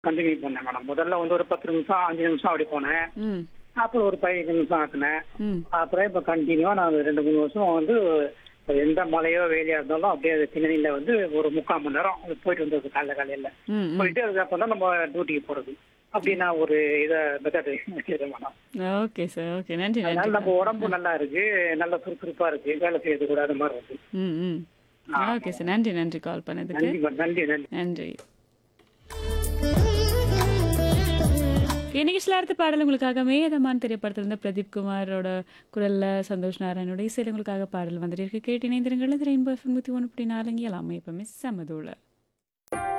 continue பண்ணேன் madam முதல்ல வந்து ஒரு பத்து நிமிஷம் அஞ்சு நிமிஷம் அப்படி போனேன் ம் அப்புறம் ஒரு பதினஞ்சு நிமிஷம் ஆக்குனேன் ம் அப்புறம் இப்போ கண்டினியூவா நான் ரெண்டு மூணு வருஷம் வந்து எந்த மழையோ வெயிலியா இருந்தாலும் அப்படியே அது பின்னணியில வந்து ஒரு முக்கால் மணி நேரம் அது போயிட்டு வந்தது காலைல காலையில ம் ம் போயிட்டு அதுக்கப்புறம் தான் நம்ம டியூட்டிக்கு போறது அப்படி நான் ஒரு இதை மெத்தட் வச்சிருக்கேன் மேடம் ஓகே சார் ஓகே நன்றி அதனால நன்றி நம்ம உடம்பு நல்லா இருக்கு நல்ல சுறுசுறுப்பா இருக்கு வேலை செய்யறது கூட அது மாதிரி இருக்கு ம் ம் ஓகே சார் நன்றி நன்றி கால் பண்ணதுக்கு நன்றி மேடம், நன்றி நன்றி நன்றி நிகழ்ச்சியில் அடுத்த பாடல் உங்களுக்காக மேதமான் திரைப்படத்திலிருந்து பிரதீப் குமாரோட குரல்ல சந்தோஷ் நாராயணோட இசையில் உங்களுக்காக பாடல் வந்துட்டு இருக்கு கேட்டு இணைந்திருங்கள் ரெயின்போ எஃப்எம் நூற்றி ஒன்று புள்ளி நாலுங்க எல்லாமே எப்பவுமே செமதோட